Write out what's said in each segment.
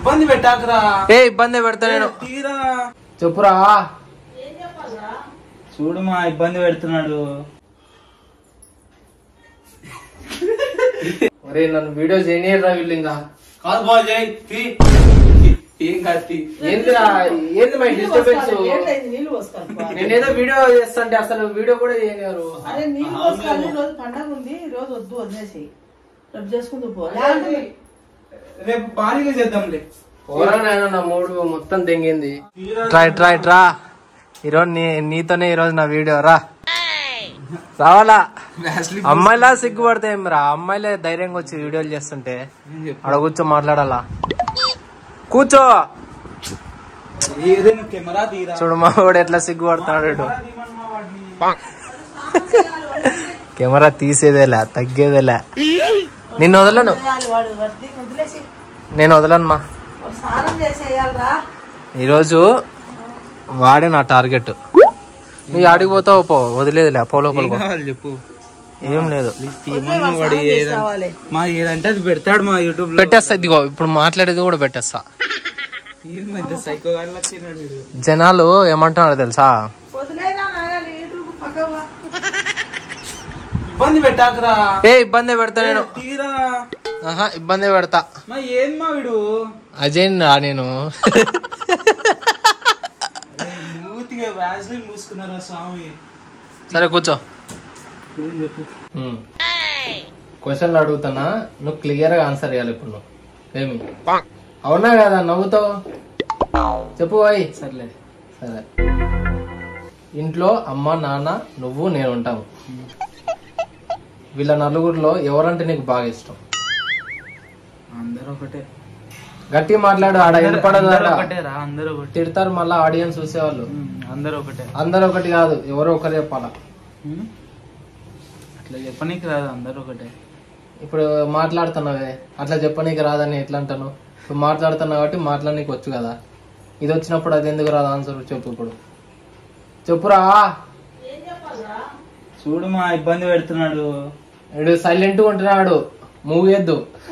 ఇబ్బంది పెట్టాకరా ఏ ఇబ్బంది పెడతా నేను తీరా చెప్పురా చూడు మా ఇబ్బంది పెడుతున్నాడు ఒరే నన్ను వీడియో చేయనీయరా వీళ్ళు ఇంకా కాదు బాజయ్ తీ ఏం కాదు తీ ఏందిరా ఏంది మై డిస్టర్బెన్స్ ఏంటైంది నీళ్ళు పోసుకోవాలి బా. నేనేదో వీడియో చేస్తుంటే అసలు వీడియో కూడా చేయనివారు అరే నీళ్ళు పోసుకోవాలి ఈ రోజు పండగ ఉంది ఈ రోజు వద్దు వదిలేసి రేపు చేసుకుంటూ పో లేదంటే రేపు భారీగా చేద్దాంలే ఓరా నాయన నా మూడు మొత్తం తెంగింది ట్రై ట్రై ట్రా ఈరోజు నీ నీతోనే ఈరోజు నా వీడియో రా రావాలా అమ్మాయిలా సిగ్గుపడితే ఏం రా అమ్మాయిలే ధైర్యంగా వచ్చి వీడియోలు చేస్తుంటే అక్కడ కూర్చో మాట్లాడాలా కూర్చో ఏదైనా కెమెరా తీరా చూడు మా వాడు ఎట్లా సిగ్గుపడుతున్నాడు ఇటు. తీయమన్నా వాడిని. కెమెరా తీసేదేలే తగ్గేదేలే నిన్ను వదలను చేయాలి వాడు వద్ది వదిలేసి నేను వదలను మా వాడు స్నానం చేసేయాలరా ఈరోజు వాడే నా టార్గెట్ నువ్వు ఆడికి పోతావు పో వదిలేదులే పో లోపల పో. కావాలి చెప్పు ఏం లేదు తీయమన్నా వాడు ఏదంటే కావాలి మా ఏదంటే అది పెడతాడు మా యూట్యూబ్ లో పెట్టేస్తా ఇదిగో ఇప్పుడు మాట్లాడేది కూడా పెట్టేస్తా ఏం మధ్య సైకో గాలి వచ్చినాడు వీడు. జనాలు ఏమంటున్నారు తెలుసా వదిలేరా నాయన నీళ్ళు పక్కవా ఇబ్బంది పెట్టాకరా ఏ ఇబ్బంది పెడతా నేను తీరా ఆహా ఇబ్బంది పెడతా మా ఏం మా వీడు అజయ్ రా నేను మూతిగా వ్యాజ్లైన్ మూసుకున్నారా స్వామి సరే కూర్చో ఏం చెప్పు క్వశ్చన్లు అడుగుతానా నువ్వు క్లియర్ గా ఆన్సర్ ఇవ్వాలి ఇప్పుడు నువ్వు ఏమి అవునా కదా నవ్వుతావు చెప్పు అయ్యి సర్లే సరే ఇంట్లో అమ్మ నాన్న నువ్వు నేను ఉంటాము వీళ్ళ నలుగురిలో ఎవరంటే నీకు బాగా ఇష్టం అందరూ ఒకటే గట్టిగా మాట్లాడు ఆడ వినపడదు అందరూ ఆడ. ఒకటే రా అందరూ ఒకటే తిడతారు మళ్ళీ ఆడియన్స్ చూసేవాళ్ళు ఉమ్, అందరూ ఒకటే అందరు ఒకటి కాదు ఎవరో ఒకరు చెప్పాలా ఉమ్, అట్లా చెప్పనీకి రాదు అందరూ ఒకటే ఇప్పుడు మాట్లాడుతున్నావే అట్లా చెప్పనీకి రాదని ఎట్లా అంటాను ఇప్పుడు మాట్లాడుతున్నావు కాబట్టి మాట్లాడనీకి వచ్చు కదా ఇది వచ్చినప్పుడు అది ఎందుకు రాదు ఆన్సర్ చెప్పు ఇప్పుడు చెప్పురా చూడు మా ఇబ్బంది పెడుతున్నాడు వీడు సైలెంట్ గా ఉంటున్నాడు మూగేద్దు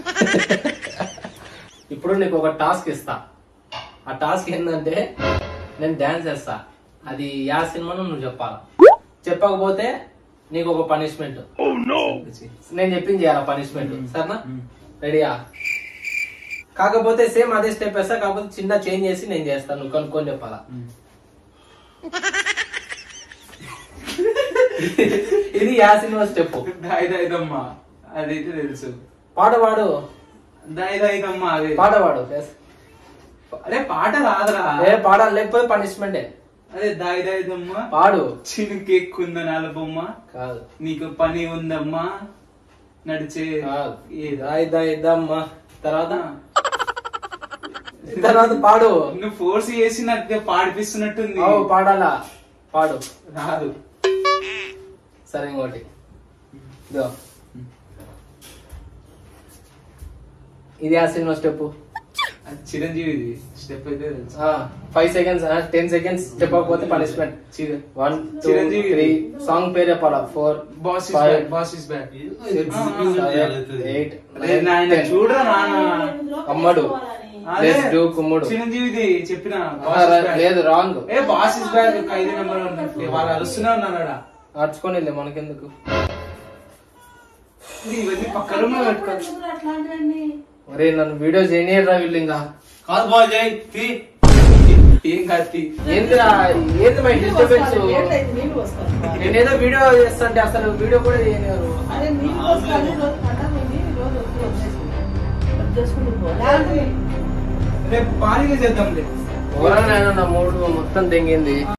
ఇప్పుడు నీకు ఒక టాస్క్ ఇస్తా ఆ టాస్క్ ఏంటంటే నేను డాన్స్ చేస్తా అది యా సినిమాను నువ్వు చెప్పాలి చెప్పకపోతే నీకు ఒక పనిష్మెంట్ నేను చెప్పింది చేయాలి పనిష్మెంట్ సరేనా రెడీయా కాకపోతే సేమ్ అదే స్టెప్ వేస్తా కాకపోతే చిన్న చేంజ్ చేసి నేను చేస్తాను నువ్వు కనుక్కొని చెప్పాలా ఇది యా సినిమా స్టెప్ దాయి దాయిదమ్మా అదైతే తెలుసు పాట పాడు దాయి దాయిదమ్మా అది పాట పాడు అరే పాట రాదురా ఏ పాడాలి లేకపోతే పనిష్మెంటే అదే దాయి దాయిదమ్మా పాడు చినుకెక్కుందనాల బొమ్మ కాదు నీకు పని ఉందమ్మా నడిచే కాదు ఏదో. ఇదా ఇదా ఇద్దమ్మా తర్వాత తర్వాత పాడు నువ్వు ఫోర్స్ చేసి నాకు పాడిపిస్తున్నట్టుంది ఓ పాడాలా పాడు రాదు సరే ఇంకోటి ఇదో ఇది ఆ సినిమా స్టెప్ అది చిరంజీవిది స్టెప్ అయితే తెలుసు ఫైవ్ సెకండ్స్ టెన్ సెకండ్స్ చెప్పకపోతే పనిష్మెంట్ చిర- one two Chiranjeevi. Three song పేరు చెప్పాలా four boss is Five. Back boss is back eight అరే నాయన చూడరా నాన్న అమ్మడు అదే, Let's do కుమ్ముడు చిరంజీవిది చెప్పిన ఆ, లేదు రాంగ్ ఏ boss is back Khaidi number వాళ్ళు అరుస్తూనే ఉన్నారు ఆడ నడుచుకొని మనకెందుకు ఇది ఇవన్నీ పక్క రూమ్ లో పెట్టుకోవచ్చు అట్లాంటివన్నీ ఒరే నన్ను వీడియో చేయనీయరా వీళ్ళు ఇంకా కాదు బాజయ్ తీ ఏం కాదు తీ ఏందిరా ఏంది మై డిస్టర్బెన్స్ ఏంటైంది నీళ్ళు పోసుకోవాలి బా. నేనేదో వీడియో చేస్తుంటే అసలు వీడియో కూడా చేయనివారు అరే నీళ్ళు పోసుకోవాలి ఈ రోజు పండగ ఉంది ఈ రోజు వద్దు వదిలేసి రేపు చేసుకుంటూ పో లేదంటే రేపు భారీగా చేద్దాంలే ఓరా నాయన నా మూడు మొత్తం తెంగింది